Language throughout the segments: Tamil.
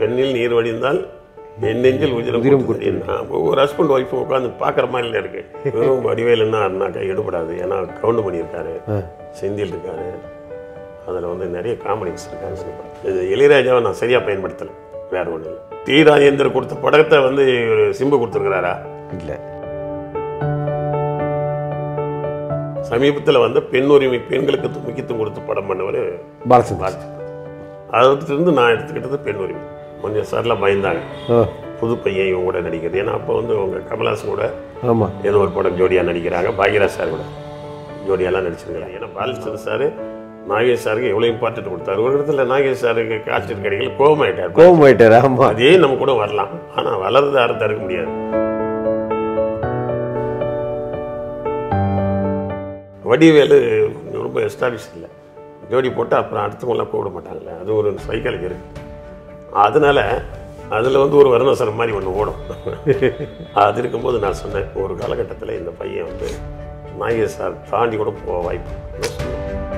பெண்ணில் நீர் வடிந்தால் என் நெஞ்சில் உதிரம் கொட்டினா ஒரு ஹஸ்பண்ட் ஒய்ஃப் உட்காந்து பார்க்குற மாதிரில இருக்கு வெறும் வடிவேலுன்னா அண்ணாக்கா எடுபடாது ஏன்னா கவுண்ட் பண்ணியிருக்காரு செந்தில் இருக்காரு அதில் வந்து நிறைய காமெடிஸ் இருக்காங்க சினிமா இது இளையராஜாவை நான் சரியாக பயன்படுத்தலை வேற ஒன்றும் இல்லை டி ராஜேந்தர் கொடுத்த படத்தை வந்து இவரு சிம்பு கொடுத்துருக்கிறாரா இல்லை சமீபத்தில் வந்து பெண் உரிமை பெண்களுக்கு முக்கியத்துவம் கொடுத்து படம் பண்ணவர் பாலச்சந்தர் அதிலிருந்து நான் எடுத்துக்கிட்டது பெண் உரிமை கொஞ்சம் சார்லாம் பயந்தாங்க ஆ புது பையன் இவங்க கூட நடிக்கிறது ஏன்னா அப்போ வந்து அவங்க கமல்ஹாசன் கூட ஆமாம் ஏதோ ஒரு படம் ஜோடியாக நடிக்கிறாங்க பாக்யராஜ் சார் கூட ஜோடியெல்லாம் நடிச்சிருக்கிறாங்க ஏன்னா பாலச்சந்திர சார் நாகேஷ் சாருக்கு எவ்வளோ இம்பார்ட்டன்ட் கொடுத்தாரு ஒரு இடத்துல நாகேஷ் சாருக்கு காய்ச்சல் கிடைக்கல கோபமாயிட்டார் கோபம் ஆயிட்டாரு ஆமாம் அதே நம்ம கூட வரலாம் ஆனால் வளர்றது யாரும் தடுக்க முடியாது வடிவேலு ரொம்ப எஸ்டாப்ளிஷ் இல்லை ஜோடி போட்டு அப்புறம் அடுத்தவங்களாம் கூப்பிட மாட்டாங்களே அது ஒரு சைக்காலஜி இருக்கு அதனால அதில் வந்து ஒரு வர்ணசரம் மாதிரி ஒன்று ஓடும் அது இருக்கும்போது நான் சொன்னேன் ஒரு காலகட்டத்தில் இந்த பையன் வந்து நாகேஷ் சார் தாண்டி கூட போக வாய்ப்பு இருக்குன்னு சொன்னேன்.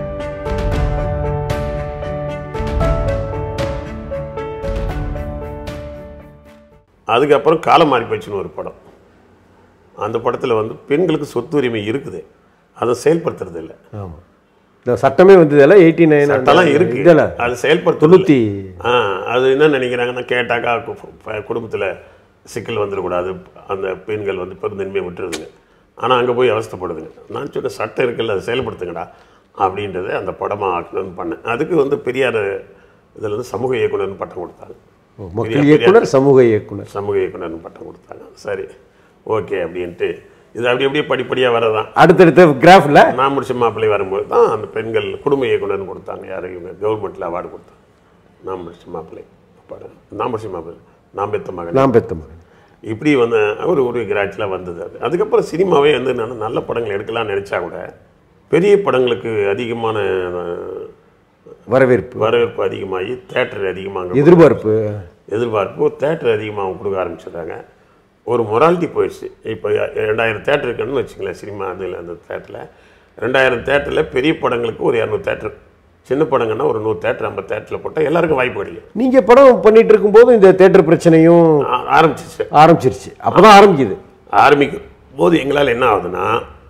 அதுக்கப்புறம் காலம் மாறி போச்சுன்னு ஒரு படம் அந்த படத்தில் வந்து பெண்களுக்கு சொத்து உரிமை இருக்குது அதை செயல்படுத்துறது இல்லை ஆமாம் இந்த சட்டமே வந்ததில்ல எயிட்டி நைன் சட்டம்லாம் இருக்கு இதில் அது செயல்படுத்த தொண்ணூற்றி ஆ அது என்ன நினைக்கிறாங்கன்னா கேட்டாக்கா குடும்பத்தில் சிக்கல் வந்துடக்கூடாது அந்த பெண்கள் வந்து பெருந்தன்மையை விட்டுருதுங்க ஆனால் அங்கே போய் அவஸ்தைப்படுதுங்க நான் சொன்ன சட்டம் இருக்குல்ல அதை செயல்படுத்துங்கடா அப்படின்றத அந்த படமாக ஆக்கணும்னு பண்ணேன் அதுக்கு வந்து பெரியார் இதில் வந்து சமூக இயக்குனர்னு பட்டம் கொடுத்தாங்க மக்கள் இயக்குனர் சமூக இயக்குனர் சமூக இயக்குனர்னு பட்டம் கொடுத்தாங்க சரி ஓகே அப்படின்ட்டு இது அப்படி அப்படியே படிப்படியாக வரதான் அடுத்தடுத்த கிராஃபில் நான் முடிச்ச மாப்பிள்ளை வரும்போது தான் அந்த பெண்கள் குடும்ப இயக்குனர்னு கொடுத்தாங்க யார் இவங்க கவர்மெண்ட்டில் அவார்டு கொடுத்தாங்க நான் முடிச்ச மாப்பிள்ளை படம் நான் முடிச்ச மாப்பிள்ளை நான் பெத்த மகன் நான் பெத்த மகன் இப்படி வந்து ஒரு ஒரு கிராட்சியில் வந்தது அது அதுக்கப்புறம் சினிமாவே வந்து நான் நல்ல படங்கள் எடுக்கலாம்னு நினச்சா கூட பெரிய படங்களுக்கு அதிகமான அஹ், வரவேற்பு வரவேற்பு அதிகமாகி தேட்டர் அதிகமாக எதிர்பார்ப்பு எதிர்பார்ப்பு தேட்டர் அதிகமாக கொடுக்க ஆரம்பிச்சிடுறாங்க ஒரு மொராலிட்டி போயிடுச்சு இப்போ ரெண்டாயிரம் தேட்டர் இருக்குன்னு வச்சுங்களேன் சினிமா அதில் அந்த தேட்டரில் ரெண்டாயிரம் தேட்டரில் பெரிய படங்களுக்கு ஒரு இரநூறு தேட்டர் சின்ன படங்கன்னா ஒரு நூறு தேட்டர் ஐம்பது தேட்டரில் போட்டால் எல்லாருக்கும் வாய்ப்பு கிடைக்கும் நீங்கள் படம் பண்ணிட்டு இருக்கும்போது இந்த தேட்டர் பிரச்சனையும் ஆ- ஆரம்பிச்சிச்சு ஆரம்பிச்சிருச்சு அப்பதான் ஆரம்பிக்குது ஆரம்பிக்கும் போது எங்களால் என்ன ஆகுதுன்னா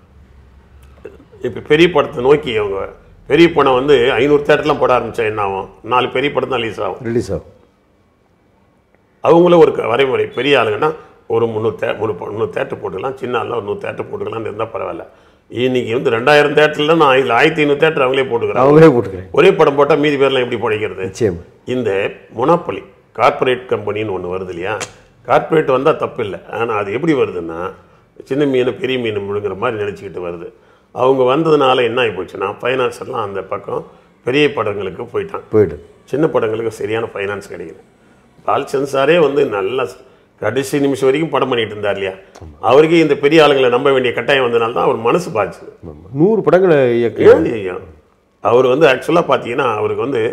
இப்போ பெரிய படத்தை நோக்கி அவங்க பெரிய படம் வந்து ஐநூறு தேட்டர்லாம் போட ஆரம்பித்தா என்ன ஆகும் நாலு பெரிய படம் தான் ரிலீஸ் ஆகும் ரிலீஸ் ஆகும் அவங்களும் ஒரு க- வரைமுறை பெரிய ஆளுங்கன்னா ஒரு முந்நூறு தே முந்நூறு ப- முந்நூறு தேட்டர் போட்டுக்கலாம் சின்ன ஆளுலாம் ஒரு நூறு தேட்டர் போட்டுக்கலாம்னு இருந்தால் பரவாயில்ல இன்னைக்கு வந்து ரெண்டாயிரம் தேட்டரில் நான் இதில் ஆயிரத்தி ஐநூறு தேட்டர் அவங்களே போட்டுக்கிறாங்க அவங்களே போட்டுக்கிறேன் ஒரே படம் போட்டால் மீதி பேர்லாம் எப்படி பிழைக்கிறது நிச்சயமா இந்த மொனாப்பொலி கார்ப்பரேட் கம்பெனின்னு ஒன்று வருது இல்லையா கார்ப்பரேட் வந்தால் தப்பு இல்லை ஆனால் அது எப்படி வருதுன்னா சின்ன மீன் பெரிய மீன் முழுங்குற மாதிரி நினச்சிக்கிட்டு வருது அவங்க வந்ததுனால என்ன ஆகி போச்சுன்னா ஃபைனான்ஸ் எல்லாம் அந்த பக்கம் பெரிய படங்களுக்கு போயிட்டாங்க போயிடுது சின்ன படங்களுக்கு சரியான ஃபைனான்ஸ் கிடைக்கல பால்சந்த் சாரே வந்து நல்லா கடைசி நிமிஷம் வரைக்கும் படம் பண்ணிட்டு இருந்தார் இல்லையா அவருக்கே இந்த பெரிய ஆளுங்களை நம்ப வேண்டிய கட்டாயம் வந்தனால தான் அவர் மனசு பாய்ச்சுது ஆமா. நூறு படங்களை இயக்க ஏன் ஐயா? அவர் வந்து ஆக்சுவலாக பார்த்தீங்கன்னா அவருக்கு வந்து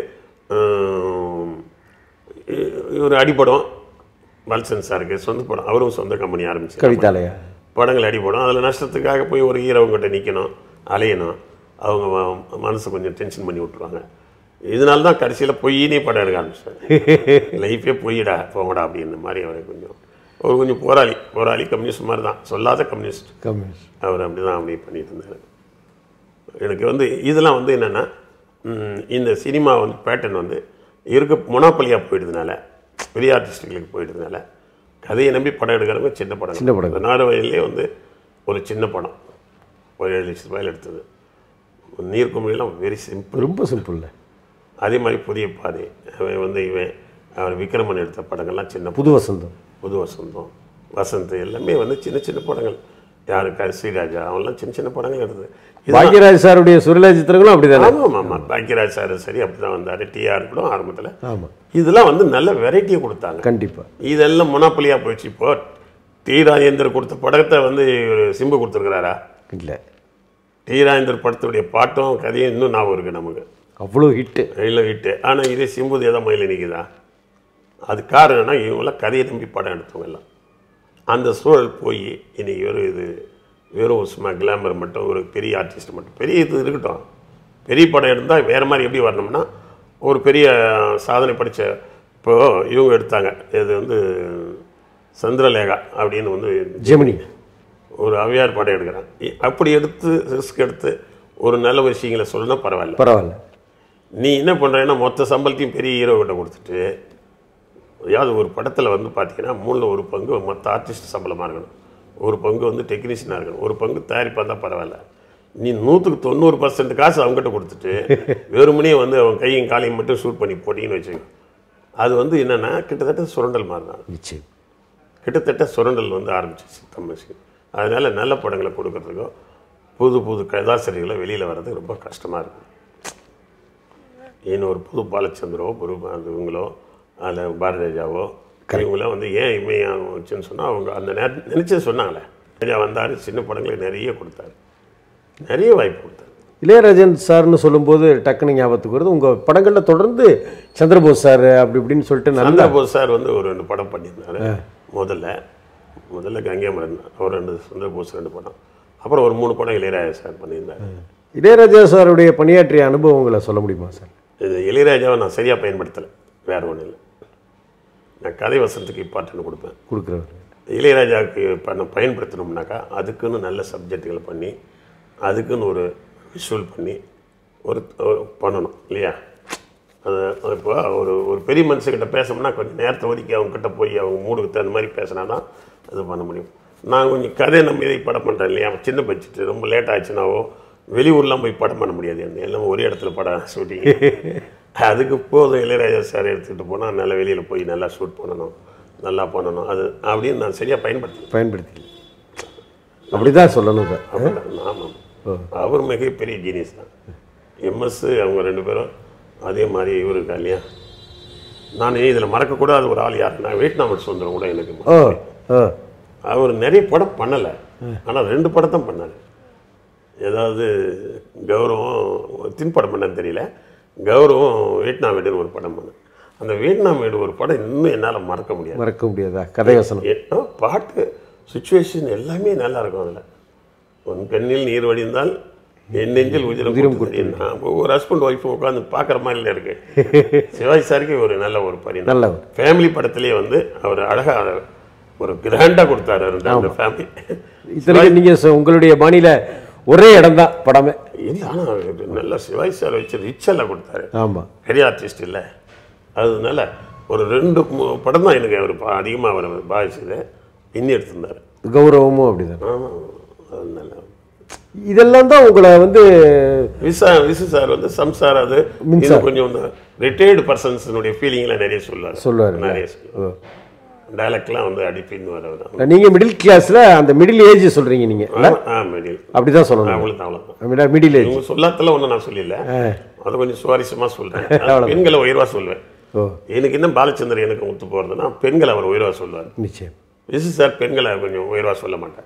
ஹம், இவர் அடிப்படம் வல்சன் சாருக்கு சொந்த படம் அவரும் சொந்த கம்பெனி ஆரம்பிச்சு கவிதாலயா படங்கள் அடிப்படும் அதில் நஷ்டத்துக்காக போய் ஒரு ஹீரோவங்கிட்ட நிற்கணும் அலையணும் அவங்க ம- மனசை கொஞ்சம் டென்ஷன் பண்ணி விட்ருவாங்க இதனால தான் கடைசியில் பொய்னே படம் எடுக்க ஆரம்பிச்சார் லைஃபே பொய்யடா போங்கடா அப்படின்ற மாதிரி அவரை கொஞ்சம் அவர் கொஞ்சம் போராளி போராளி கம்யூனிஸ்ட் மாதிரி தான் சொல்லாத கம்யூனிஸ்ட் கம்யூனிஸ்ட் அவர் அப்படி தான் அப்படி பண்ணிட்டு இருந்தார் எனக்கு வந்து இதெல்லாம் வந்து என்னென்னா இந்த சினிமா வந்து பேட்டர்ன் வந்து இருக்க மொனாப்பலியாக போயிடுறதுனால பெரிய ஆர்டிஸ்ட்டுகளுக்கு போயிடுறதுனால கதையை நம்பி படம் எடுக்கிறவங்க சின்ன படம் சின்ன படம். பதினாறு வயதுலேயே வந்து ஒரு சின்ன படம் ஒரு ஏழு லட்சம் ரூபாயில் எடுத்தது நீர்க்குமிழிலாம் வெரி சிம்பிள் ரொம்ப சிம்பிள் அதே மாதிரி புதிய பாதை அவன் வந்து இவன் அவர் விக்ரமன் எடுத்த படங்கள்லாம் சின்ன புது வசந்தம் புது வசந்தம் வசந்த் எல்லாமே வந்து சின்ன சின்ன படங்கள் யாருக்கு ஸ்ரீராஜா அவன்லாம் சின்ன சின்ன படங்கள் எடுத்தது இது பாக்யராஜ் சாருடைய சுரலா சித்திரங்களும் அப்படிதானே ஆமாம் ஆமாம் பாக்கியராஜ் சார் சரி அப்படி தான் வந்தார் டிஆர் கூட ஆரம்பத்தில் ஆமா இதெல்லாம் வந்து நல்ல வெரைட்டியை கொடுத்தாங்க கண்டிப்பா இதெல்லாம் மொனாப்பலியாக போயிடுச்சு இப்போ டி ராஜேந்தர் கொடுத்த படத்தை வந்து இவரு சிம்பு கொடுத்துருக்கிறாரா இல்லை டி ராஜேந்தர் படத்துடைய பாட்டும் கதையும் இன்னும் ஞாபகம் இருக்குது நமக்கு அவ்வளோ ஹிட்டு இல்லை ஹிட்டு ஆனால் இதே சிம்பு ஏதோ மயில நிற்குதா அது காரணம்னா இவங்களாம் கதையை நம்பி படம் எடுத்தவங்க எல்லாம் அந்த சூழல் போய் இன்னைக்கு வெறும் இது வெறும் சும்மா கிளாமர் மட்டும் ஒரு பெரிய ஆர்டிஸ்ட் மட்டும் பெரிய இது இருக்கட்டும் பெரிய படம் எடுத்தால் வேறு மாதிரி எப்படி வரணும்னா ஒரு பெரிய சாதனை படித்த இப்போ இவங்க எடுத்தாங்க இது வந்து சந்திரலேகா அப்படின்னு வந்து ஜெமினி ஒரு அவையார் படம் எடுக்கிறான் இ- அப்படி எடுத்து ரிஸ்க் எடுத்து ஒரு நல்ல விஷயங்களை சொல்லணும்னா பரவாயில்ல பரவாயில்ல நீ என்ன பண்ணுறேன்னா மொத்த சம்பளத்தையும் பெரிய ஹீரோ கிட்ட கொடுத்துட்டு அதாவது ஒரு படத்தில் வந்து பார்த்தீங்கன்னா மூணில் ஒரு பங்கு மற்ற ஆர்டிஸ்ட் சம்பளமாக இருக்கணும் ஒரு பங்கு வந்து டெக்னீஷியனாக இருக்கணும் ஒரு பங்கு தயாரிப்பாக இருந்தால் பரவாயில்ல நீ நூற்றுக்கு தொண்ணூறு பர்சன்ட் காசு அவங்ககிட்ட கொடுத்துட்டு வெறுமனே வந்து அவன் கையும் காலையும் மட்டும் ஷூட் பண்ணி போட்டிங்கன்னு வச்சுக்கோ அது வந்து என்னென்னா கிட்டத்தட்ட சுரண்டல் மாதிரி தான் நிச்சயம் கிட்டத்தட்ட சுரண்டல் வந்து ஆரம்பிச்சிச்சு தமிழ்ச்சி அதனால நல்ல படங்களை கொடுக்கறதுக்கும் புது புது கதாசிரியர்களை வெளியில் வர்றது ரொம்ப கஷ்டமாக இருக்குது இன்னும் ஒரு புது பாலச்சந்திரோ ஒரு அது இவங்களோ அதில் பாரதிராஜாவோ இவங்களோ வந்து ஏன் இமையாச்சுன்னு சொன்னால் அவங்க அந்த நேர நினச்சது சொன்னாங்களே ராஜா வந்தார் சின்ன படங்களை நிறைய கொடுத்தாரு நிறைய வாய்ப்பு கொடுத்தாரு இளையராஜன் சார்னு சொல்லும்போது டக்குனு ஞாபகத்துக்கு வருது உங்கள் படங்களில் தொடர்ந்து சந்திரபோஸ் சார் அப்படி இப்படின்னு சொல்லிட்டு நல்ல சந்திரபோஸ் சார் வந்து ஒரு ரெண்டு படம் பண்ணியிருந்தாரு முதல்ல முதல்ல கங்கைமரன் அவர் ரெண்டு சந்திரபோஸ் ரெண்டு படம் அப்புறம் ஒரு மூணு படம் இளையராஜா சார் பண்ணியிருந்தாரு இளையராஜா சாருடைய பணியாற்றிய அனுபவங்களை சொல்ல முடியுமா சார் இது இளையராஜாவை நான் சரியாக பயன்படுத்தலை வேற ஒன்றும் இல்லை நான் கதை வசனத்துக்கு இம்பார்ட்டன்ட் கொடுப்பேன் கொடுக்குறவர் இளையராஜாவுக்கு பண்ண பயன்படுத்தணும்னாக்கா அதுக்குன்னு நல்ல சப்ஜெக்டுகளை பண்ணி அதுக்குன்னு ஒரு விஷுவல் பண்ணி ஒரு ஒரு பண்ணணும் இல்லையா அது இப்போ ஒரு ஒரு பெரிய மனுஷங்கிட்ட பேசணும்னா கொஞ்சம் நேரத்தை ஒதுக்கி அவங்ககிட்ட போய் அவங்க மூடுக்கு தகுந்த மாதிரி பேசினா தான் அது பண்ண முடியும் நான் கொஞ்சம் கதையை நம்ம இதை படம் பண்ணுறேன் இல்லையா சின்ன பட்ஜெட் ரொம்ப லேட் ஆச்சுனாவோ வெளியூர்லாம் போய் படம் பண்ண முடியாது அந்த எல்லாம் ஒரே இடத்துல படம் ஷூட்டிங் அதுக்கு போதும் இளையராஜா சார் எடுத்துக்கிட்டு போனால் நல்லா வெளியில் போய் நல்லா ஷூட் பண்ணணும் நல்லா பண்ணணும் அது அப்படின்னு நான் சரியாக பயன்படுத்தி பயன்படுத்தி அப்படி தான் சொல்லணும் சார் அப்படிதான் ஆமாம் அவர் மிகப்பெரிய ஜீனியஸ் தான் எம்எஸ் அவங்க ரெண்டு பேரும் அதே மாதிரி இவர் இருக்கா இல்லையா நான் இதில் மறக்கக்கூடாத ஒரு ஆள் யாருன்னா வியட்நாமட் சுந்தரம் கூட எனக்கு ஓ ஓ அவர் நிறைய படம் பண்ணலை ஆனால் ரெண்டு படம் தான் பண்ணார் ஏதாவது கௌரவம் தின் படம் பண்ணன்னு தெரியல கௌரவம் வியட்நாம் வீடுன்னு ஒரு படம் பண்ணேன் அந்த வியட்நாம் வீடு ஒரு படம் இன்னும் என்னால் மறக்க முடியாது மறக்க முடியாதா கதை வசனம் ஏ- ஆ, பாட்டு சுச்சுவேஷன் எல்லாமே நல்லா இருக்கும் அதில் உன் கண்ணில் நீர் வடிந்தால் என் நெஞ்சில் உதிரம் கொடுத்தது ஒரு ஹஸ்பண்ட் ஒய்ஃபும் உட்காந்து பார்க்குற மாதிரில இருக்கு சிவாஜி சாருக்கு ஒரு நல்ல ஒரு பரிணாமம் நல்ல ஒரு ஃபேமிலி படத்திலேயே வந்து அவர் அழகா அதை ஒரு கிராண்டாக கொடுத்தாரு அந்த- அந்த ஃபேமிலி இத்தனைக்கு நீங்கள் உங்களுடைய பாணியில் ஒரே இடம் தான் படமே இல்லை ஆனால் நல்ல சிவாஜி சார் வச்சு ரிச்செல்லாம் கொடுத்தாரு ஆமாம் பெரிய ஆர்டிஸ்ட் இல்லை அதனால ஒரு ரெண்டு மூ- படம் தான் எனக்கு அவர் அதிகமாக அவர் பாதிச்சது இன்னி எடுத்திருந்தார் கௌரவமும் அப்படிதான் ஆமாம் அது நல்லா இதெல்லாம் தான் உங்களை வந்து விசா விசு சார் வந்து சம்சார் அது இன்னும் கொஞ்சம் வந்து ரிட்டையர்டு பர்சன்ஸினுடைய ஃபீலிங்லாம் நிறைய சொல்லுவார் சொல்லுவாரு. நிறைய சொல்லுவார் டைலாக்லாம் வந்து அடிப்பின்னு வரவர் நீங்கள் மிடில் கிளாஸில் அந்த மிடில் ஏஜ் சொல்கிறீங்க நீங்கள் ஆ மிடில் அப்படி தான் சொல்லணும் அவ்வளோதான் அவ்வளோதான் மிடில் ஏஜ் இவங்க சொல்லாத்தெல்லாம் ஒன்றும் நான் சொல்லல அதை கொஞ்சம் சுவாரஸ்யமாக சொல்கிறேன் பெண்களை உயர்வாக சொல்லுவேன் ஓ எனக்கு என்ன பாலச்சந்தர் எனக்கு ஒத்து போகிறதுனா பெண்களை அவர் உயர்வாக சொல்லுவார் நிச்சயம் விசு சார் பெண்களை கொஞ்சம் உயர்வாக சொல்ல மாட்டார்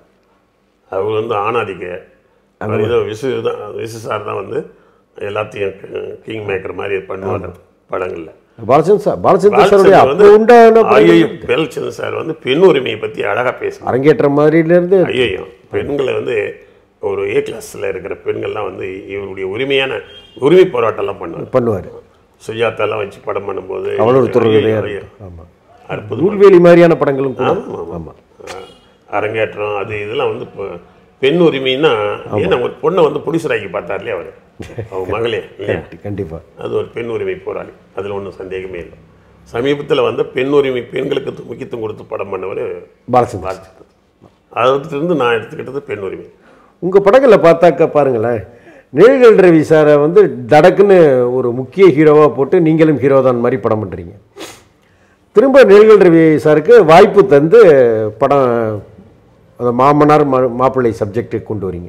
அவர் வந்து ஆணாதிக்க அவர் ஏதோ விசு தான் விசு சார் தான் வந்து எல்லாத்தையும் கிங் மேக்கர் மாதிரி பண்ணுவார் படங்களில் பாலச்சந்திர சார் பாலச்சந்திர சாருடைய பாலச்சந்தர் அப்போ வந்து உண்டான ஐயோ பேலச்சந்திரன் சார் வந்து பெண் உரிமையை பற்றி அழகாக பேசுவார் அரங்கேற்ற மாதிரிலேருந்து ஐயோ பெண்களை வந்து ஒரு ஏ கிளாஸில் இருக்கிற பெண்கள்லாம் வந்து இவருடைய உரிமையான உரிமை போராட்டம்லாம் பண்ணுவார் பண்ணுவார் சுஜாதாலாம் வச்சு படம் பண்ணும்போது அவளோட துறவிலையா ஐயோ, ஐயோ. ஆமாம் அற்புதம் நூல்வேலி மாதிரியான படங்களும் கூட ஆமாம் ஆமாம் அஹ் அரங்கேற்றம் அது இதெல்லாம் வந்து இப்போ பெண் உரிமைன்னா ஏன்னா ஒரு பொண்ணை வந்து புடிசராக்கி பார்த்தார் இல்லையா அவர் அவங்க மகளே இல்லையா கண்டிப்பாக அது ஒரு பெண் உரிமை போராளி அதில் ஒன்றும் சந்தேகமே இல்லை சமீபத்தில் வந்து பெண் உரிமை பெண்களுக்கு து- முக்கியத்துவம் கொடுத்து படம் பண்ணவர் பாலச்சந்திர பாதிச்சது அதிலிருந்து நான் எடுத்துக்கிட்டது பெண் உரிமை உங்கள் படங்களை பார்த்தாக்க பாருங்களேன் நிழல்கள் ரவி சாரை வந்து தடக்குன்னு ஒரு முக்கிய ஹீரோவாக போட்டு நீங்களும் ஹீரோ தான் மாதிரி படம் பண்ணுறீங்க திரும்ப நிழல்கள் ரவி சாருக்கு வாய்ப்பு தந்து படம் அந்த மாமனார் மா- மாப்பிள்ளை சப்ஜெக்ட் கொண்டு வரீங்க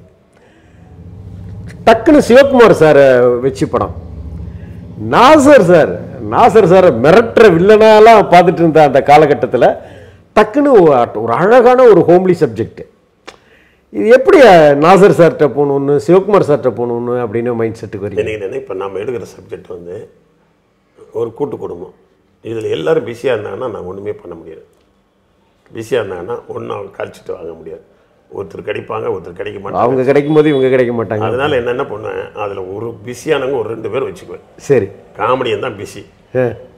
டக்குன்னு சிவகுமார் சாரை வச்சு படம் நாசர் சார் நாசர் சாரை மிரட்டுற வில்லனாலாம் பார்த்துட்டு இருந்த அந்த காலகட்டத்தில் டக்குன்னு ஒரு- ஒரு அழகான ஒரு ஹோம்லி சப்ஜெக்ட் இது எப்படி அஹ், நாசர் சார்கிட்ட போகணுன்னு சிவகுமார் சார்கிட்ட போகணுன்னு அப்படின்னு மைண்ட் செட்டுக்கு வரீங்க எனக்கு என்ன இப்போ நம்ம எடுக்கிற சப்ஜெக்ட் வந்து ஒரு கூட்டு குடும்பம் இதில் எல்லாரும் பிஸியாக இருந்தாங்கன்னா நான் ஒன்றுமே பண்ண முடியாது பிஸியாக இருந்தாங்கன்னா ஒன்றும் கழிச்சிட்டு வாங்க முடியாது ஒருத்தர் கிடைப்பாங்க ஒருத்தர் கிடைக்க மாட்டாங்க அவங்க கிடைக்கும் போது இவங்க கிடைக்க மாட்டாங்க அதனால என்ன என்ன பண்ணுவேன் அதில் ஒரு பிஸியானவங்க ஒரு ரெண்டு பேர் வச்சுக்குவேன் சரி காமெடியன் தான் பிஸி அஹ்,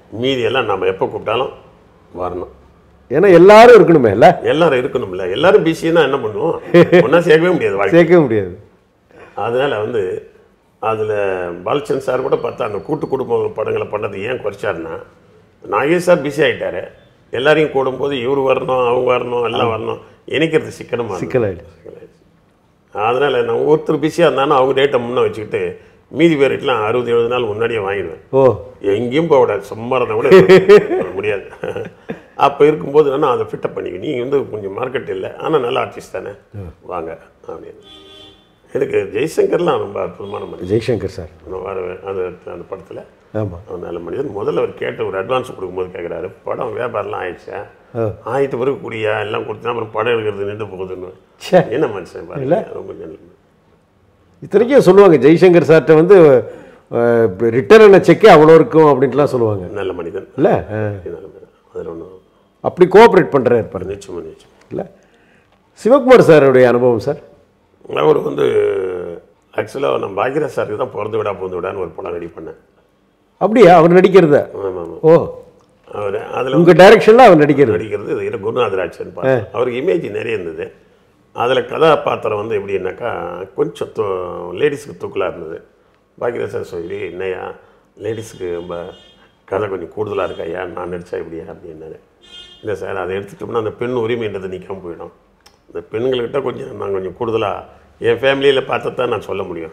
மீதி எல்லாம் நம்ம எப்போ கூப்பிட்டாலும் வரணும் ஏன்னா எல்லாரும் இருக்கணுமே இல்ல எல்லாரும் இருக்கணும்ல எல்லாரும் பிஸின்னா என்ன பண்ணுவோம் ஒன்றா சேர்க்கவே முடியாது வாழ்க்கை சேர்க்க முடியாது அதனால வந்து அதில் பாலச்சந்த் சார் கூட பார்த்தா அந்த கூட்டு குடும்ப படங்களை பண்ணது ஏன் குறைச்சாருன்னா நாகேஷ் சார் பிஸி ஆகிட்டாரு எல்லாரையும் கூடும்போது இவர் வரணும் அவங்க வரணும் எல்லாம் வரணும் இணைக்கிறது சிக்கனமாக இருந்தது. சிக்கலாயிடுச்சு அதனால் நான் ஒருத்தர் பிஸியாக இருந்தாலும் அவங்க டேட்டை முன்னே வச்சுக்கிட்டு மீதி பேருக்கெலாம் அறுபது எழுபது நாள் முன்னாடியே வாங்கிடுவேன் ஓ எங்கேயும் போக விடாது சும்மா இருந்தால் கூட இருக்க முடியாது அப்போ இருக்கும்போது நான் அதை ஃபிட்டப் பண்ணிக்க நீங்கள் வந்து கொஞ்சம் மார்க்கெட் இல்லை ஆனால் நல்ல ஆர்டிஸ்ட் தானே வாங்க அப்படின்னு எனக்கு ஜெய்சங்கர்லாம் ரொம்ப அற்புதமான மனிதன் ஜெய்சங்கர் சார் நான் வர அந்த அந்த படத்தில் ஆமா அவன் நல்ல மனிதன் முதல்ல அவர் கேட்ட ஒரு அட்வான்ஸ் கொடுக்கும்போது கேட்குறாரு படம் வியாபாரம்லாம் ஆயிடுச்சா ஆ. ஆயிட்ட பிறகு குடியா எல்லாம் கொடுத்தா அப்புறம் படம் எடுக்கிறது நின்று போகுதுன்னு ச்சே என்ன மனுஷன் பாருங்க ரொம்ப நல்ல மனுஷன். இத்தனைக்கும் சொல்லுவாங்க ஜெய்சங்கர் சார்கிட்ட வந்து ரிட்டர்ன் செக்கே அவ்வளோ இருக்கும் அப்படின்ட்டுலாம் சொல்லுவாங்க நல்ல மனிதன் இல்ல ஆ. நல்ல மனிதன் அதில் ஒன்றும் அப்படி கோஆப்ரேட் பண்ணுறாரு பாருங்க நிச்சயமா நிச்சயம் இல்ல சிவகுமார் சாருடைய அனுபவம் சார் அவர் வந்து ஆக்சுவலாக நான் பாக்யராஜ் சாருக்கு தான் பிறந்து விடா பிறந்து விடான்னு ஒரு படம் ரெடி பண்ணேன் அப்படியா அவர் நடிக்கிறத ஆமாம் ஆமாம் ஓ அவர் அதில் உங்க டைரக்ஷன்ல அவர் நடிக்கிறது நடிக்கிறது இது இரு- குருநாதராஜன் பார்த்தேன் அவருக்கு இமேஜ் நிறைய இருந்தது அதில் கதாபாத்திரம் வந்து எப்படின்னாக்கா கொஞ்சம் தூ லேடிஸுக்கு தூக்கலாக இருந்தது பாக்யராஜ் சார் சொல்லி என்னையா லேடிஸுக்கு ரொம்ப கதை கொஞ்சம் கூடுதலாக இருக்காயா நான் நடித்தா இப்படியா அப்படின்னாரு இல்லை சார் அதை எடுத்துட்டோம்னா அந்த பெண் உரிமைன்றது நிற்காம போயிடும் இந்த பெண்கள்கிட்ட கொஞ்சம் நான் கொஞ்சம் கூடுதலாக என் ஃபேமிலியில் பார்த்தா தான் நான் சொல்ல முடியும்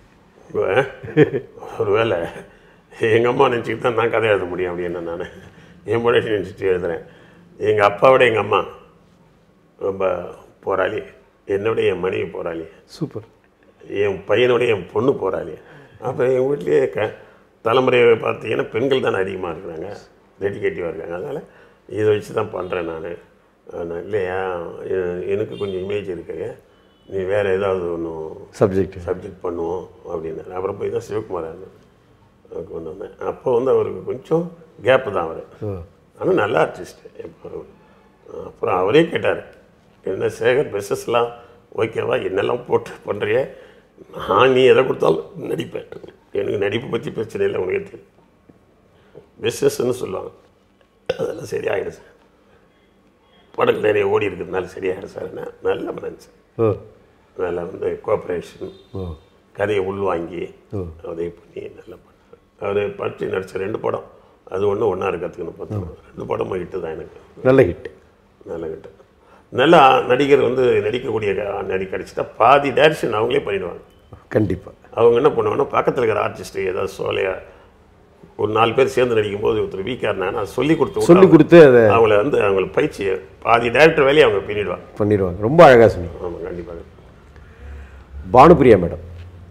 ஒருவேளை எங்கள் அம்மா நினச்சிக்கிட்டு தான் நான் கதை எழுத முடியும் அப்படின்னு நான் என் முன்னாடி நினச்சிட்டு எழுதுறேன் எங்கள் அப்பாவோட எங்கள் அம்மா ரொம்ப போராளி என்னோட என் மனைவி போராளி சூப்பர் என் பையனோட என் பொண்ணு போராளி அப்போ எங்கள் வீட்லேயே க தலைமுறையை பார்த்தீங்கன்னா பெண்கள் தானே அதிகமாக இருக்கிறாங்க டெடிகேட்டிவாக இருக்காங்க அதனால் இதை வச்சு தான் பண்ணுறேன் நான் இல்லையா எ- எனக்கு கொஞ்சம் இமேஜ் இருக்கு நீ வேறு ஏதாவது ஒன்றும் சப்ஜெக்ட் சப்ஜெக்ட் பண்ணுவோம் அப்படின்னாரு அப்புறம் போய் தான் சிவகுமார் அவருக்கு கொண்டு வந்தேன் அப்போ வந்து அவருக்கு கொஞ்சம் கேப்பு தான் அவர் ஆனால் நல்ல ஆர்டிஸ்ட் இப்போ அப்புறம் அவரே கேட்டார் என்ன சேகர் பிஸ்னஸ்லாம் ஓகேவா என்னெல்லாம் போட்டு பண்ணுறிய நான் நீ எதை கொடுத்தாலும் நடிப்பேன் எனக்கு நடிப்பு பற்றி பிரச்சனை இல்லை உனக்கு தெரியும் பிஸ்னஸ்ன்னு சொல்லுவாங்க அதெல்லாம் சரியாயிடும் சார் படங்கள் நிறைய ஓடி இருக்கிறதுனால சரியாயிடும் சார் என்ன நல்ல மனசு ஓ நல்லா வந்து கோஆப்ரேஷன் ஓ கதையை உள்வாங்கி உதவி பண்ணி நல்லா பண்ணார் அவர் பற்றி நடித்த ரெண்டு படம் அது ஒன்று ஒன்றா இருக்கிறதுக்குன்னு பார்த்தோம் ரெண்டு படமும் ஹிட்டு தான் எனக்கு நல்ல ஹிட் நல்ல ஹிட்டு நல்லா நடிகர் வந்து நடிக்கக்கூடிய க- நடி கிடச்சிட்டா பாதி டைரக்ஷன் அவங்களே பண்ணிடுவாங்க கண்டிப்பா அவங்க என்ன பண்ணுவாங்கன்னா பக்கத்தில் இருக்கிற ஆர்டிஸ்ட்டு ஏதாவது சோலையா ஒரு நாலு பேர் சேர்ந்து நடிக்கும்போது ஒருத்தர் வீக்காக இருந்தாங்கன்னா அதை சொல்லி கொடுத்து சொல்லி கொடுத்து அதை அவங்கள வந்து அவங்கள பயிற்சி பாதி டைரக்டர் வேலையை அவங்க பண்ணிடுவாங்க பண்ணிடுவாங்க ரொம்ப அழகா சொன்னீங்க ஆமாம் கண்டிப்பாக பானுபிரியா மேடம்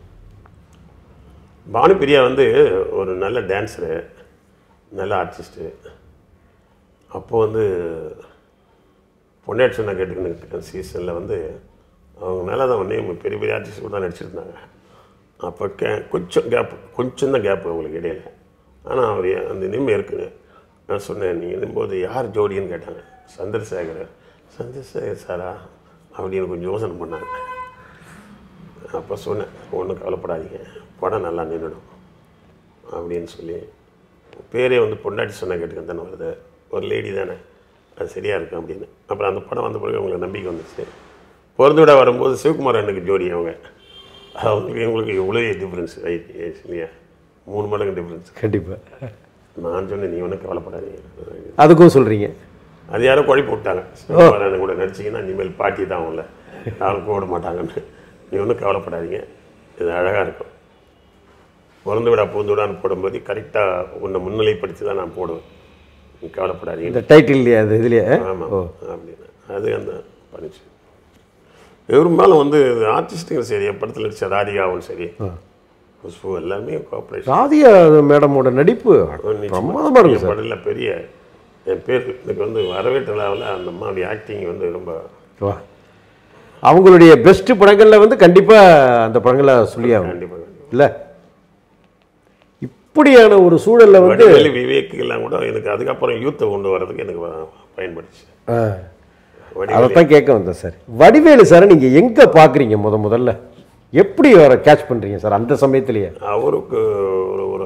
பானுபிரியா வந்து ஒரு நல்ல டான்ஸரு நல்ல ஆர்டிஸ்ட்டு அப்போ வந்து பொன்னியாட் சொன்ன கேட்டுக்கணும் சீசனில் வந்து அவங்க நல்லா தான் ஒன்றே பெரிய பெரிய ஆர்டிஸ்ட் கூட தான் நடிச்சிருந்தாங்க அப்போ கே கொஞ்சம் கேப் கொஞ்சம் தான் கேப் அவங்களுக்கு இடையில ஆனால் அவர் அந்த நிம்மதி இருக்குங்க நான் சொன்னேன் நீங்கள் இருக்கும்போது யார் ஜோடின்னு கேட்டாங்க சந்திரசேகர் சந்திரசேகர் சாரா அப்படின்னு கொஞ்சம் யோசனை பண்ணாங்க அப்போ சொன்னேன் ஒன்றும் கவலைப்படாதீங்க படம் நல்லா நின்றுடும் அப்படின்னு சொல்லி பேரே வந்து பொண்டாட்டி சொன்ன கேட்டுக்க தானே வருது ஒரு லேடி தானே அது சரியாக இருக்கும் அப்படின்னு அப்புறம் அந்த படம் வந்த பிறகு அவங்களுக்கு நம்பிக்கை வந்துச்சு பிறந்து விட வரும்போது சிவகுமார் அண்ணனுக்கு ஜோடி அவங்க அவங்களுக்கு இவங்களுக்கு எவ்வளோ டிஃப்ரென்ஸ் இல்லையா மூணு மடங்கு டிஃப்ரென்ஸ் கண்டிப்பா நான் சொன்னேன் நீ ஒன்றும் கவலைப்படாதீங்க அதுக்கும் சொல்றீங்க அது யாரோ குழப்பி விட்டாங்க சிவகுமார் அண்ணன் கூட நடிச்சிங்கன்னா இனிமேல் பாட்டி தான் அவங்கள யாரும் கூட மாட்டாங்கன்னு நீ ஒன்றும் கவலைப்படாதீங்க இது அழகாக இருக்கும் பிறந்து விடா பூந்து விடான்னு போடும்போது கரெக்டாக உன்னை முன்னிலைப்படுத்தி தான் நான் போடுவேன் நீ கவலைப்படாதீங்க இந்த டைட்டில் அது இதுலயே ஆமாம் அப்படின்னு அது அந்த பண்ணிச்சு பெரும்பாலும் வந்து ஆர்டிஸ்ட்டுங்க சரி என் படத்தில் நடிச்ச ராதிகாவும் சரி குஷ்பு எல்லாருமே கோஆப்ரேஷன் ராதியா மேடமோட நடிப்பு பிரமாதமா இருக்கும் சார் படத்தில் பெரிய என் பேர் எனக்கு வந்து வரவேற்ற லெவலில் அந்த அம்மாவுடைய ஆக்டிங் வந்து ரொம்ப வா அவங்களுடைய பெஸ்ட் படங்கள்ல வந்து கண்டிப்பா அந்த படங்களை சொல்லியாகும் கண்டிப்பாக இல்ல இப்படியான ஒரு சூழல்ல வந்து வடிவேலு விவேக் எல்லாம் கூட எனக்கு அதுக்கப்புறம் யூத்தை கொண்டு வர்றதுக்கு எனக்கு வ- பயன்படுச்சு ஆ, வடிவேலு அதைத்தான் கேட்க வந்தேன் சார் வடிவேலு சார் நீங்க எங்க பாக்குறீங்க முத முதல்ல எப்படி அவரை கேட்ச் பண்றீங்க சார் அந்த சமயத்திலேயே அவருக்கு ஒரு ஒரு ஒரு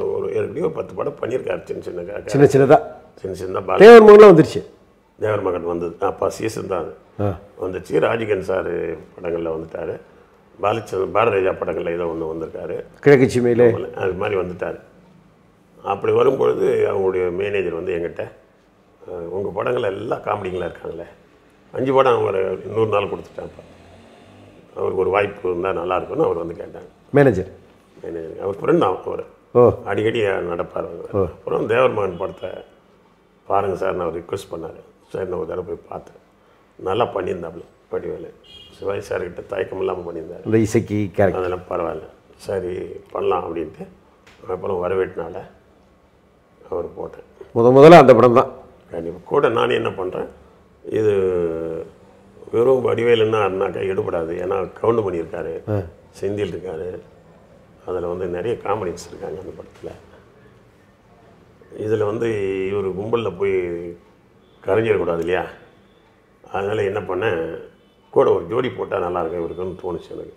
எப்படியும் ஒரு பத்து படம் பண்ணியிருக்காரு சின்ன சின்ன க- க- சின்ன சின்னதா சின்ன சின்ன பால தேவர் மகன்லாம் வந்துருச்சு தேவர் மகன் வந்தது அப்போ சீசன் தான் அது ஆ வந்துச்சு ராஜிகன் சார் படங்களில் வந்துட்டார் பாலச்சந்திரன் பாரதிராஜா படங்களில் ஏதோ ஒன்று வந்திருக்காரு கிழக்கு சீமையிலே அது மாதிரி வந்துட்டார் அப்படி வரும்பொழுது அவங்களுடைய மேனேஜர் வந்து என்கிட்ட உங்கள் படங்கள் எல்லாம் காமெடிங்களாக இருக்காங்களே அஞ்சு படம் அவர் இன்னொரு நாள் கொடுத்துட்டாப்பா அவருக்கு ஒரு வாய்ப்பு இருந்தால் நல்லா இருக்கும்னு அவர் வந்து கேட்டாங்க மேனேஜர் மேனேஜர் அவர் ஃப்ரெண்ட் தான் அவர் ஓ அடிக்கடி நடப்பார் அவர் அப்புறம் தேவர் மகன் படத்தை பாருங்கள் சார் நான் ரிக்வெஸ்ட் பண்ணார் சார் நான் ஒரு தடவை போய் பார்த்தேன் நல்லா பண்ணியிருந்தாப்புல வடிவேலு சிவாஜி சார்கிட்ட தயக்கம் இல்லாமல் பண்ணியிருந்தார் அந்த இசைக்கு கேரக்டர் அதெல்லாம் பரவாயில்ல சரி பண்ணலாம் அப்படின்ட்டு அப்புறம் வரவேட்டினால அவர் போட்டேன் முத முதல்ல அந்த படம் தான் கண்டிப்பாக கூட நான் என்ன பண்ணுறேன் இது வெறும் வடிவேலுன்னா அண்ணாக்கா எடுபடாது ஏன்னா கவுண்ட் பண்ணியிருக்காரு செந்தில் இருக்காரு அதில் வந்து நிறைய காமெடிஸ் இருக்காங்க அந்த படத்தில் இதில் வந்து இவர் கும்பலில் போய் கரைஞ்சிடக்கூடாது இல்லையா அதனால் என்ன பண்ணேன் கூட ஒரு ஜோடி போட்டால் நல்லாயிருக்கும் இவருக்குன்னு தோணுச்சு எனக்கு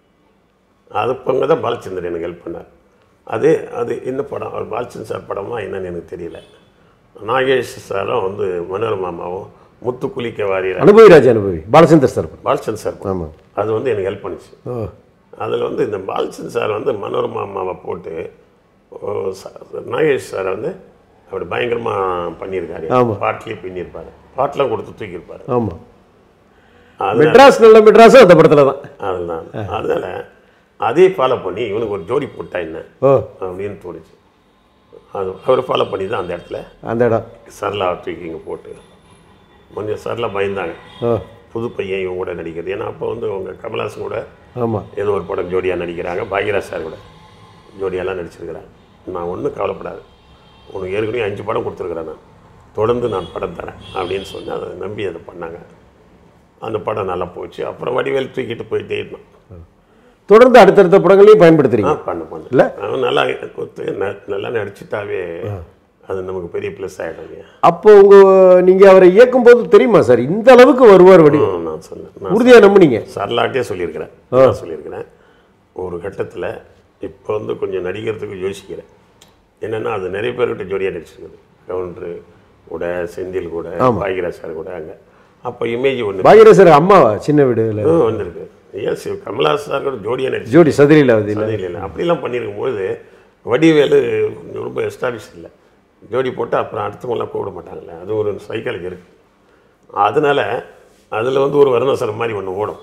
அது பங்கு தான் பாலச்சந்தர் எனக்கு ஹெல்ப் பண்ணார் அது அது என்ன படம் அவர் பாலச்சந்தர் சார் படமா என்னன்னு எனக்கு தெரியல நாகேஷ் சாரும் வந்து மனோரமாமாவும் முத்து குளிக்க வாரியர் அனுபவி ராஜா அனுபவி பாலச்சந்தர் சார் பாலச்சந்தர் சார் படம். ஆமாம் அது வந்து எனக்கு ஹெல்ப் பண்ணுச்சு ஓ அதில் வந்து இந்த பாலச்சந்தர் சார் வந்து மனோரமா அம்மாவை போட்டு ஓ, ச- நாகேஷ் சார் வந்து அப்படி பயங்கரமாக பண்ணியிருக்காரு ஆமா. பாட்டிலே பின்னிருப்பார் பாட்டெலாம் கொடுத்து தூக்கியிருப்பார் ஆமாம் அது மெட்ராஸ் நல்ல மெட்ராஸும் அந்த படத்தில் தான் அதுதான் அதனால அதே ஃபாலோ பண்ணி இவனுக்கு ஒரு ஜோடி போட்டா என்ன ஓ அப்படின்னு தோணுச்சு அது அவர் ஃபாலோ பண்ணி தான் அந்த இடத்துல அந்த இடம் சரளா தூக்கி இங்கே போட்டு கொஞ்சம் சரளா பயந்தாங்க ஓ புது பையன் இவங்க கூட நடிக்கிறது ஏன்னா அப்போ வந்து அவங்க கமல்ஹாசன் கூட ஆமாம் ஏதோ ஒரு படம் ஜோடியாக நடிக்கிறாங்க பாக்யராஜ் சார் கூட ஜோடியெல்லாம் நடிச்சிருக்கிறாங்க நான் ஒன்றும் கவலைப்படாது உனக்கு ஏற்கனவே அஞ்சு படம் கொடுத்துருக்குறேன் நான் தொடர்ந்து நான் படம் தரேன் அப்படின்னு சொன்னேன் அதை நம்பி அதை பண்ணாங்க அந்த படம் நல்லா போச்சு அப்புறம் வடிவேல் தூக்கிட்டு போயிட்டே இருந்தோம் தொடர்ந்து அடுத்தடுத்த படங்களையும் ஆ பயன்படுத்துறீங்க பண்ண பண்ண இல்ல? அவன் நல்லா கொத்து ந- நல்லா நடிச்சுட்டாவே அது நமக்கு பெரிய ப்ளஸ் ஆகிடும் இல்லையா அப்போ உங்க நீங்க அவரை இயக்கும் போது தெரியுமா சார் இந்த அளவுக்கு வருவார் வடி ம், நான் சொன்னேன் நான் உறுதியா நம்புனீங்க சரளாட்டே சொல்லியிருக்கிறேன் நான் சொல்லியிருக்கிறேன் ஒரு கட்டத்தில் இப்போ வந்து கொஞ்சம் நடிக்கிறதுக்கு யோசிக்கிறேன் என்னென்னா அது நிறைய பேர்கிட்ட ஜோடியாக நடிச்சிருக்குது கவுண்டரு கூட செந்தில் கூட பாகிராஜ் சார் கூட அங்கே அப்போ இமேஜ் ஒன்று பாகியராஜ் சார் அம்மாவா சின்ன வீடுல வந்திருக்கு ஏன் சிவ கமல்ஹாசன் சார் கூட ஜோடியாக நடிச்சு ஜோடி சதுரிலாவது இல்லை இல்லை இல்லை அப்படிலாம் பண்ணியிருக்கும்போது வடிவேலு ரொம்ப எஸ்டாப்ளிஷ் இல்லை ஜோடி போட்டு அப்புறம் அடுத்தவங்களாம் கூப்பிட மாட்டாங்கல்ல அது ஒரு சைக்காலஜி இருக்குது அதனால அதில் வந்து ஒரு வர்ணசரம் மாதிரி ஒன்று ஓடும்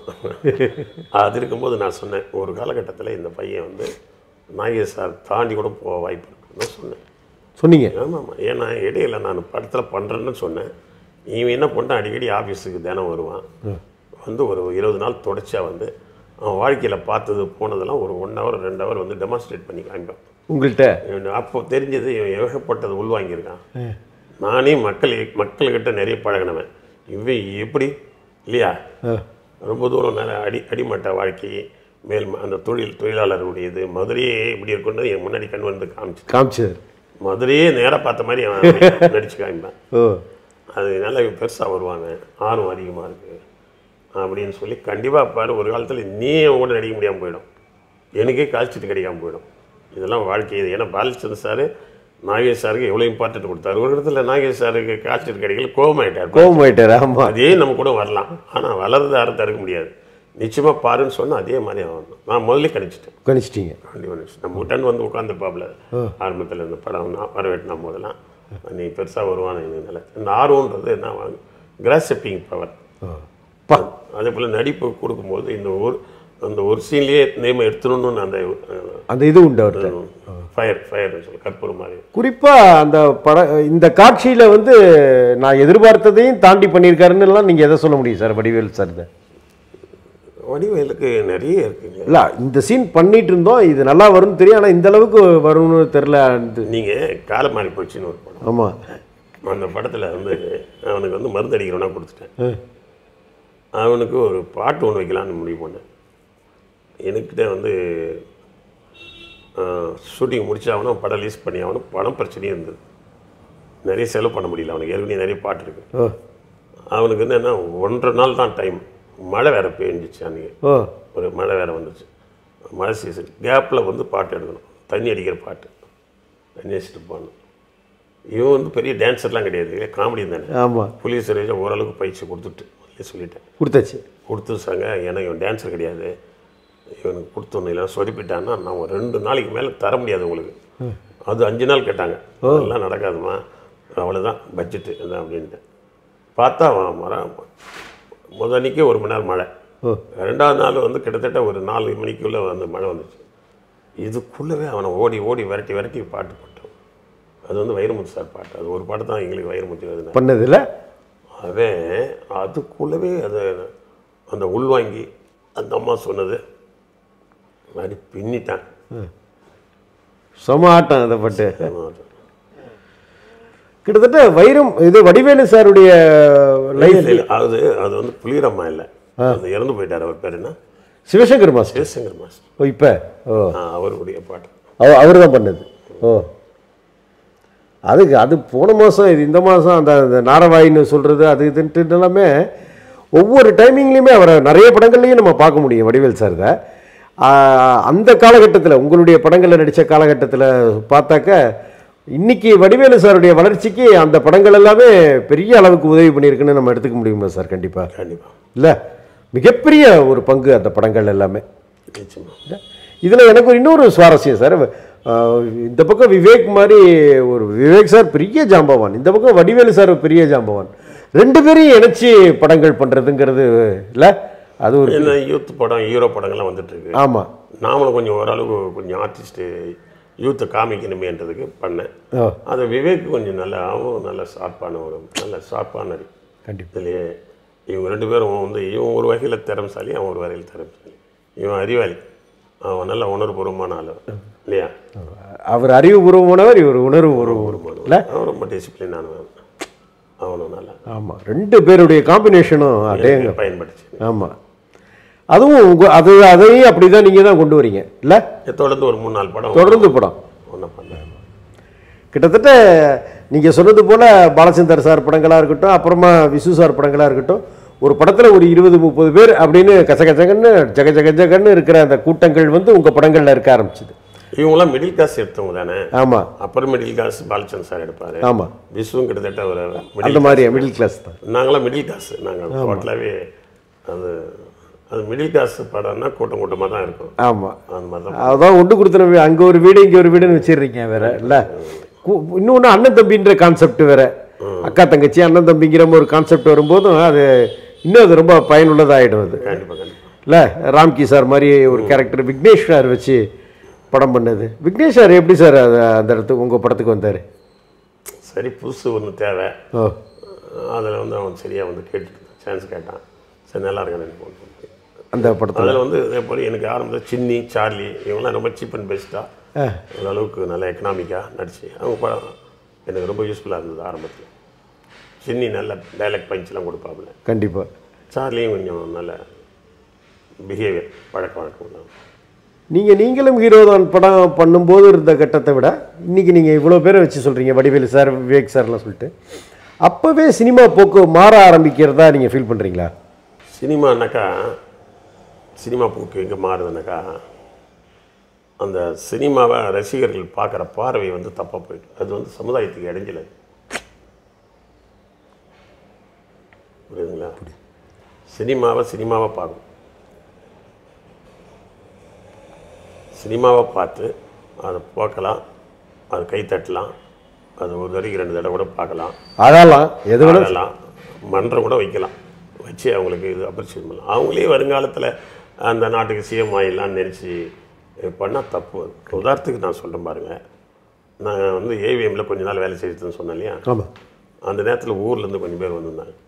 அது இருக்கும்போது நான் சொன்னேன் ஒரு காலகட்டத்தில் இந்த பையன் வந்து நாகேஷ் சார் தாண்டி கூட போக வாய்ப்பு இருக்குன்னு சொன்னேன் சொன்னீங்க ஆமாம் ஏன்னா இடையில நான் படத்தில் பண்ணுறேன்னு சொன்னேன் இவன் என்ன பண்ணிட்டான் அடிக்கடி ஆஃபீஸுக்கு தினம் வருவான் வந்து ஒரு இருபது நாள் தொடர்ச்சியாக வந்து அவன் வாழ்க்கையில் பார்த்தது போனதெல்லாம் ஒரு ஒன் ஹவர் ரெண்டு ஹவர் வந்து டெமான்ஸ்ட்ரேட் பண்ணி காமிப்பான் உங்கள்கிட்ட இவன் அப்போ தெரிஞ்சது இவன் ஏகப்பட்டது உள்வாங்கியிருக்கான் நானே மக்கள் மக்கள்கிட்ட நிறைய பழகினவன் இவன் எப்படி இல்லையா ரொம்ப தூரம் நிறைய அடி அடிமட்ட வாழ்க்கை மேல் ம- அந்த தொழில் தொழிலாளர்களுடையது மதுரையே இப்படி இருக்குன்னு என் முன்னாடி கண் வந்து காமிச்சு காமிச்சார் மதுரையே நேராக பார்த்த மாதிரி அவன் நடிச்சு காமிப்பான் ஓ அது நல்லா பெருசாக வருவாங்க ஆர்வம் அதிகமாக இருக்குது அப்படின்னு சொல்லி கண்டிப்பாக பாரு ஒரு காலத்தில் நீ அவன் கூட நடிக்க முடியாமல் போயிடும் எனக்கே கால்ஷீட் கிடைக்காம போயிடும் இதெல்லாம் வாழ்க்கை இது ஏன்னா பாலச்சந்திர சார் நாகேஷ் சாருக்கு எவ்வளோ இம்பார்ட்டன்ட் கொடுத்தாரு ஒரு இடத்துல நாகேஷ் சாருக்கு கால்ஷீட் கிடைக்கல கோபமாயிட்டார் கோபம் ஆயிட்டார் ஆமா அதே நம்ம கூட வரலாம் ஆனால் வளர்றது யாரும் தடுக்க முடியாது நிச்சயமாக பாருன்னு சொன்னால் அதே மாதிரி அவன் வரணும். நான் முதல்ல கணிச்சிட்டேன் கணிச்சிட்டீங்க கண்டிப்பாக நினைச்சு நம்ம உடன் வந்து உட்காந்துப்பாப்புல ஆரம்பத்தில் இந்த படம் நான் வரவேட்டின போதெல்லாம் நீ பெருசாக வருவான் எனக்கு நிலை இந்த ஆர்வன்றது நான் கிராசப்பிங் பவர் பா அதே போல் நடிப்பு கொடுக்கும்போது இந்த ஒரு அந்த ஒரு சீன்லேயே நேம் எடுத்துடணும்னு அந்த அந்த இது உண்டு அவர்கிட்ட ஃபயர் ஃபயர் சொல்லி கற்பூரம் மாதிரி குறிப்பா அந்த பட இந்த காட்சியில வந்து நான் எதிர்பார்த்ததையும் தாண்டி பண்ணியிருக்காருன்னு எல்லாம் நீங்க எதை சொல்ல முடியும் சார் வடிவேல் சார் இதை வடிவேலுக்கு நிறைய இருக்குங்க இல்ல இந்த சீன் பண்ணிட்டு இருந்தோம் இது நல்லா வரும்னு தெரியும் ஆனா இந்த அளவுக்கு வரும்னு தெரியல நீங்கள் காலம் மாறி போச்சுன்னு ஒரு படம் ஆமா அந்த படத்தில் வந்து அவனுக்கு வந்து மருந்து அடிக்கிறவனா கொடுத்துட்டேன் அவனுக்கு ஒரு பாட்டு ஒன்று வைக்கலான்னு முடிவு பண்ணேன் எனக்கிட்ட வந்து ஷூட்டிங் முடிச்சாகணும் படம் ரிலீஸ் பண்ணி ஆகணும் பணம் பிரச்சனையும் இருந்தது நிறைய செலவு பண்ண முடியல அவனுக்கு ஏற்கனவே நிறைய பாட்டு இருக்கு ஓ அவனுக்கு வந்து என்ன ஒன்றரை நாள் தான் டைம் மழை வேற பெஞ்சிச்சு அன்றைக்கி ஓ ஒரு மழை வேற வந்துச்சு மழை சீசன் கேப்பில் வந்து பாட்டு எடுக்கணும் தண்ணி அடிக்கிற பாட்டு ரஞ்சிச்சுட்டு போனோம் இவன் வந்து பெரிய டான்ஸர்லாம் கிடையாது காமெடி தானே ஆமாம் போலீஸ் ரேஜை ஓரளவுக்கு பயிற்சி கொடுத்துட்டு முதல்ல சொல்லிட்டேன் கொடுத்தாச்சு கொடுத்து சாங்க ஏன்னா இவன் டான்ஸர் கிடையாது இவனுக்கு கொடுத்தோன்னு இல்லை சொதப்பிட்டான்னா நான் ஒரு ரெண்டு நாளைக்கு மேலே தர முடியாது உங்களுக்கு அது அஞ்சு நாள் கேட்டாங்க அதெல்லாம் நடக்காதுமா அவ்வளோதான் பட்ஜெட்டு இதான் அப்படின்ட்டு பார்த்தா அவன் மர முதல் அன்னைக்கே ஒரு மணி நேரம் மழை ஓ ரெண்டாவது நாள் வந்து கிட்டத்தட்ட ஒரு நாலு மணிக்குள்ளே வந்து மழை வந்துச்சு இதுக்குள்ளவே அவனை ஓடி ஓடி விரட்டி விரட்டி பாட்டு போட்டோம் அது வந்து வைரமுத்து சார் பாட்டு அது ஒரு பாட்டு தான் எங்களுக்கு வைரமுத்து எழுதினேன் பண்ணதில் அவன் அதுக்குள்ளவே அதை அந்த உள்வாங்கி அந்த அம்மா சொன்னது மாதிரி பின்னிட்டான் சும ஆட்டம் அதை பட்டு கிட்டத்தட்ட வைரம் இது வடிவேலு சாருடைய லைஃப் இல்ல, இல்ல, அது அது வந்து புளியரம்மா இல்லை அது இறந்து போயிட்டார் அவர் பேர் என்ன சிவசங்கர் மாஸ்டர் சிவசங்கர் மாஸ்டர் ஓ இப்போ ஓ ஆ, அவருடைய பாட்டு அவ அவர் தான் பண்ணது ஓ அதுக்கு அது போன மாதம் இது இந்த மாதம் அந்த அந்த நாரவாயின்னு சொல்கிறது அது இதுன்ட்டு எல்லாமே ஒவ்வொரு டைமிங்லேயுமே அவரை நிறைய படங்கள்லையும் நம்ம பார்க்க முடியும் வடிவேல் சார் தான் அந்த காலகட்டத்தில் உங்களுடைய படங்களில் நடித்த காலகட்டத்தில் பார்த்தாக்க இன்னைக்கு வடிவேலு சாருடைய வளர்ச்சிக்கு அந்த படங்கள் எல்லாமே பெரிய அளவுக்கு உதவி பண்ணியிருக்குன்னு நம்ம எடுத்துக்க முடியுமா சார் கண்டிப்பாக கண்டிப்பாக இல்லை மிகப்பெரிய ஒரு பங்கு அந்த படங்கள் எல்லாமே நிச்சயமா இதில் எனக்கு ஒரு இன்னொரு சுவாரஸ்யம் சார் அஹ், இந்த பக்கம் விவேக் மாதிரி ஒரு விவேக் சார் பெரிய ஜாம்பவான் இந்த பக்கம் வடிவேலு சார் ஒரு பெரிய ஜாம்பவான் ரெண்டு பேரையும் இணைச்சி படங்கள் பண்ணுறதுங்கிறது இல்லை அது ஒரு என்ன யூத் படம் ஹீரோ படங்கள்லாம் வந்துட்டு இருக்கு ஆமாம் நாமளும் கொஞ்சம் ஓரளவு கொஞ்சம் ஆர்டிஸ்ட்டு யூத்தை காமிக்கணுமேன்றதுக்கு பண்ணேன் ஓ அது விவேக் கொஞ்சம் நல்லா அவன் நல்ல ஷார்ப்பான ஒரு நல்ல ஷார்ப்பான நடி கண்டிப்பாக இதுலேயே இவங்க ரெண்டு பேரும் வந்து இவன் ஒரு வகையில் திறமசாலி அவன் ஒரு வகையில் திறமசாலி இவன் அறிவாளி அவன் நல்ல உணர்வுபூர்வமான ஆள் இல்லையா அவர் அறிவுபூர்வமானவர் இவர் உணர்வு பூர்வமான இல்லை அவன் ரொம்ப டிசிப்ளினானவன் அவனும் நல்லா ஆமாம் ரெண்டு பேருடைய காம்பினேஷனும் அடேங்க பயன்படுச்சு ஆமாம் அதுவும் உங்க அது அதையும் அப்படி தான் நீங்கள் தான் கொண்டு வரீங்க இல்லை தொடர்ந்து ஒரு மூணு நாலு படம் தொடர்ந்து படம் ஒன்றும் பண்ணேன் கிட்டத்தட்ட நீங்கள் சொன்னது போல் பாலச்சந்தர் சார் படங்களாக இருக்கட்டும் அப்புறமா விசு சார் படங்களாக இருக்கட்டும் ஒரு படத்தில் ஒரு இருபது முப்பது பேர் அப்படின்னு கசகசகன்னு ஜக ஜக ஜகன்னு இருக்கிற அந்த கூட்டங்கள் வந்து உங்கள் படங்களில் இருக்க ஆரம்பிச்சுது இவங்களாம் மிடில் கிளாஸ் எடுத்தவங்க தானே ஆமாம் அப்புறம் மிடில் கிளாஸ் பாலச்சந்த் சார் எடுப்பார் ஆமாம் விஸ்வும் கிட்டத்தட்ட ஒரு அந்த மிடில் மாதிரி மிடில் கிளாஸ் தான் நாங்களாம் மிடில் கிளாஸ் நாங்கள் டோட்டலாகவே அது அது மிடில் கிளாஸ் படம்னா கூட்டம் கூட்டமாக தான் இருக்கும் ஆமாம் அந்த மாதிரி தான் அதான் ஒன்று கொடுத்துன அங்கே ஒரு வீடு இங்கே ஒரு வீடுன்னு வச்சிடுறீங்க வேற இல்லை இன்னொன்று அண்ணன் தம்பின்ற கான்செப்ட் வேற அக்கா தங்கச்சி அண்ணன் தம்பிங்கிற ஒரு கான்செப்ட் வரும்போதும் அது இன்னும் அது ரொம்ப பயனுள்ளதாகிடும் அது கண்டிப்பாக கண்டிப்பாக இல்லை ராம்கி சார் மாதிரி ஒரு கேரக்டர் விக்னேஷ் சார் வச்சு படம் பண்ணது விக்னேஷ் சார் எப்படி சார் அது அந்த இடத்துக்கு உங்கள் படத்துக்கு வந்தார் சரி புதுசு ஒன்று தேவை ஓ அதில் வந்து அவன் சரியாக வந்து கேட்டு சான்ஸ் கேட்டான் சரி நல்லா இருக்கேன் எனக்கு போட்டு அந்த படத்தில் அதில் வந்து இதே போல் எனக்கு ஆரம்பத்தில் சின்னி சார்லி இவங்கெல்லாம் ரொம்ப சீப் அண்ட் பெஸ்ட்டாக ஓரளவுக்கு நல்ல எக்கனாமிக்காக நடிச்சு அவங்க படம் எனக்கு ரொம்ப யூஸ்ஃபுல்லாக இருந்தது ஆரம்பத்தில் சின்னி நல்ல டைலாக் பஞ்ச்லாம் கொடுப்பாப்புல கண்டிப்பாக சார்லியும் கொஞ்சம் நல்ல பிஹேவியர் பழக்க வழக்கம் உள்ளவன். நீங்கள் நீங்களும் ஹீரோ தான் படம் பண்ணும்போது இருந்த கட்டத்தை விட இன்றைக்கி நீங்கள் இவ்வளோ பேரை வச்சு சொல்கிறீங்க வடிவேலு சார் விவேக் சார்லாம் சொல்லிட்டு அப்போவே சினிமா போக்கு மாற ஆரம்பிக்கிறதா நீங்கள் ஃபீல் பண்ணுறீங்களா சினிமானாக்கா சினிமா போக்கு எங்கே மாறுதுனாக்கா அந்த சினிமாவை ரசிகர்கள் பார்க்குற பார்வை வந்து தப்பாக போயிட்டு அது வந்து சமுதாயத்துக்கு இடைஞ்சல புரியுதுங்களா சினிமாவை சினிமாவை பார்க்கணும் சினிமாவை பார்த்து அதை பார்க்கலாம் அது கை தட்டலாம் அது ஒரு தடவைக்கு ரெண்டு தடவை கூட பார்க்கலாம் அதெல்லாம் எது வேணும் ஆடலாம் மன்றம் கூட வைக்கலாம் வச்சு அவங்களுக்கு இது அப்ரிசியேட் பண்ணலாம் அவங்களே வருங்காலத்தில் அந்த நாட்டுக்கு சிஎம் ஆகிடலாம்னு நினச்சி பண்ணால் தப்பு அது. உதாரணத்துக்கு நான் சொல்கிறேன் பாருங்கள் நான் வந்து ஏவிஎம்மில் கொஞ்ச நாள் வேலை செய்துன்னு சொன்னேன் இல்லையா ஆமாம் அந்த நேரத்தில் ஊர்லேருந்து கொஞ்சம் பேர் வந்திருந்தாங்க